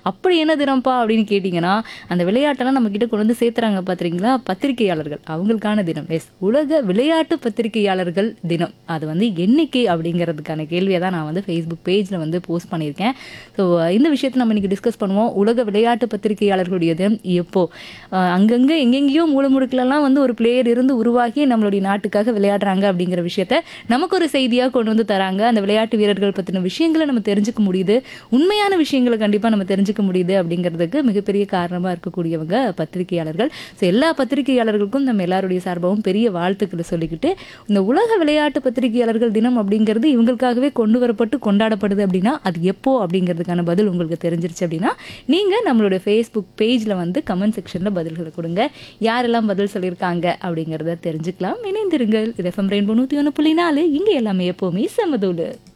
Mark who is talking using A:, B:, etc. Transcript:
A: அப்படி என்ன தினம்ப்பா அப்படின்னு கேட்டிங்கன்னா அந்த விளையாட்டெல்லாம் நம்ம கிட்ட கொண்டு வந்து சேர்த்துறாங்க பார்த்துறீங்களா பத்திரிகையாளர்கள் அவங்களுக்கான தினம் எஸ் உலக விளையாட்டு பத்திரிகையாளர்கள் தினம் அது வந்து என்னைக்கு அப்படிங்கிறதுக்கான கேள்வியை தான் நான் வந்து ஃபேஸ்புக் பேஜில் வந்து போஸ்ட் பண்ணியிருக்கேன் ஸோ இந்த விஷயத்தை நம்ம இன்னைக்கு டிஸ்கஸ் பண்ணுவோம் உலக விளையாட்டு பத்திரிகையாளர்களுடைய தினம் எப்போ அஹ் அங்கங்கே எங்கெங்கேயோ மூலமுடுக்கிலலாம் வந்து ஒரு பிளேயர் இருந்து உருவாகி நம்மளுடைய நாட்டுக்காக விளையாடுறாங்க அப்படிங்கிற விஷயத்த நமக்கு ஒரு செய்தியாக கொண்டு வந்து தராங்க அந்த விளையாட்டு வீரர்கள் பற்றின விஷயங்களை நம்ம தெரிஞ்சுக்க முடியுது உண்மையான விஷயங்களை கண்டிப்பாக நம்ம தெரிஞ்சுக்க முடியுது அப்படிங்கிறதுக்கு மிகப்பெரிய காரணமாக இருக்கக்கூடியவங்க பத்திரிகையாளர்கள் ஸோ எல்லா பத்திரிகையாளர்களுக்கும் நம்ம எல்லாருடைய சார்பாகவும் பெரிய வாழ்த்துக்களை சொல்லிக்கிட்டு இந்த உலக விளையாட்டு பத்திரிகையாளர்கள் தினம் அப்படிங்கிறது இவங்களுக்காகவே கொண்டு வரப்பட்டு கொண்டாடப்படுது அப்படின்னா அது எப்போ அப்படிங்கிறதுக்கான பதில் உங்களுக்கு தெரிஞ்சிருச்சு அப்படின்னா நீங்கள் நம்மளோட ஃபேஸ்புக் பேஜில் வந்து கமெண்ட் செக்ஷனில் பதில்களை கொடுங்க யாரெல்லாம் பதில் சொல்லியிருக்காங்க அப்படிங்கிறத தெரிஞ்சுக்கலாம் இணைந்திருங்கள் இது எஃப்எம் ரெயின்போ நூற்றி ஒன்று புள்ளி நாலு இங்கே எல்லாமே எப்போவுமே சமதூடு